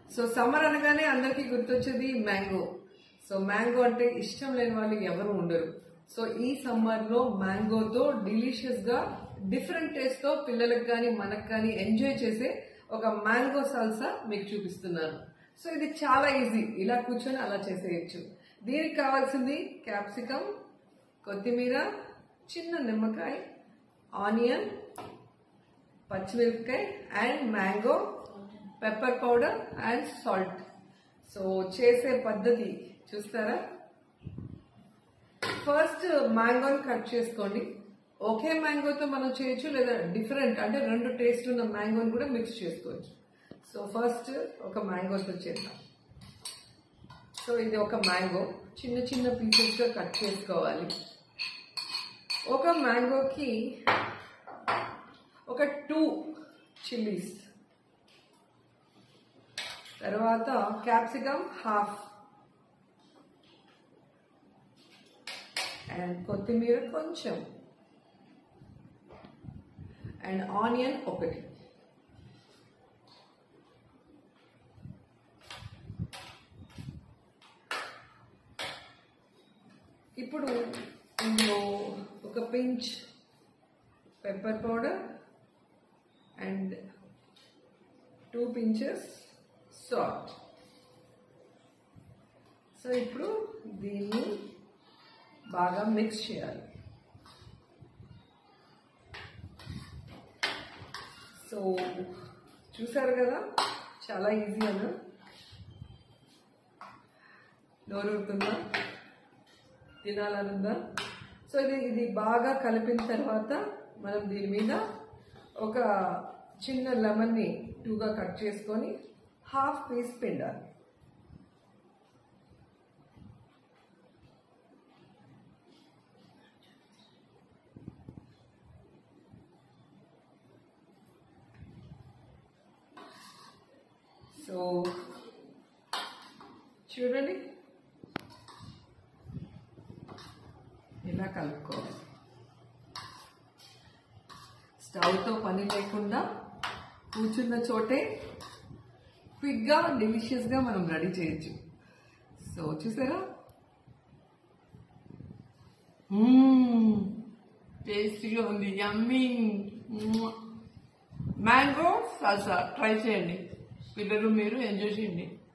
so summer అనగానే అందరికీ గుర్తొచ్చేది మ్యాంగో సో మ్యాంగో అంటే ఇష్టం లేని వాళ్ళు ఎవరు ఉండరు సో ఈ సమ్మర్ లో మ్యాంగోతో డిలీషియస్ గా డిఫరెంట్ టేస్ట్ తో పిల్లలకు కానీ మనకు కానీ ఎంజాయ్ చేసే ఒక మ్యాంగో సాల్సా మీకు చూపిస్తున్నాను సో ఇది చాలా ఈజీ ఇలా కూర్చొని అలా చేసేయచ్చు దీనికి కావాల్సింది క్యాప్సికమ్ కొత్తిమీర చిన్న నిమ్మకాయ ఆనియన్ పచ్చిమిరపకాయ and mango pepper powder and salt so చేసే పద్ధతి చూస్తారా ఫస్ట్ మ్యాంగోని కట్ చేసుకోండి ఒకే మ్యాంగోతో మనం చేయొచ్చు లేదా డిఫరెంట్ అంటే రెండు టేస్ట్ ఉన్న మ్యాంగోని కూడా మిక్స్ చేసుకోవచ్చు సో ఫస్ట్ ఒక మ్యాంగోతో చేద్దాం సో ఇది ఒక మ్యాంగో చిన్న చిన్న పీసెస్గా కట్ చేసుకోవాలి ఒక మ్యాంగోకి ఒక టూ చిల్లీస్ తర్వాత క్యాప్సికమ్ హాఫ్ అండ్ కొత్తిమీర కొంచెం అండ్ ఆనియన్ ఒకటి ఇప్పుడు ఇందులో ఒక pinch pepper powder and two pinches salt so ఇప్పుడు దీన్ని బాగా మిక్స్ చేయాలి సో చూసారు కదా చాలా ఈజీ అన్న నోరుతుందా తినాలనుందా సో ఇది ఇది బాగా కలిపిన తర్వాత మనం దీని మీద ఒక చిన్న లెమన్ని టూగా కట్ చేసుకొని హాఫ్ పీస్ పిండాలి సో చూడండి ఇలా కలుపుకోవాలి స్టవ్తో పని లేకుండా కూర్చున్న చోటే క్విక్గా డెలిషియస్గా మనం రెడీ చేయొచ్చు సో చూసారా టేస్టీగా ఉంది యమ్మీ మ్యాంగో సాల్సా ట్రై చేయండి పిల్లలు మీరు ఎంజాయ్ చేయండి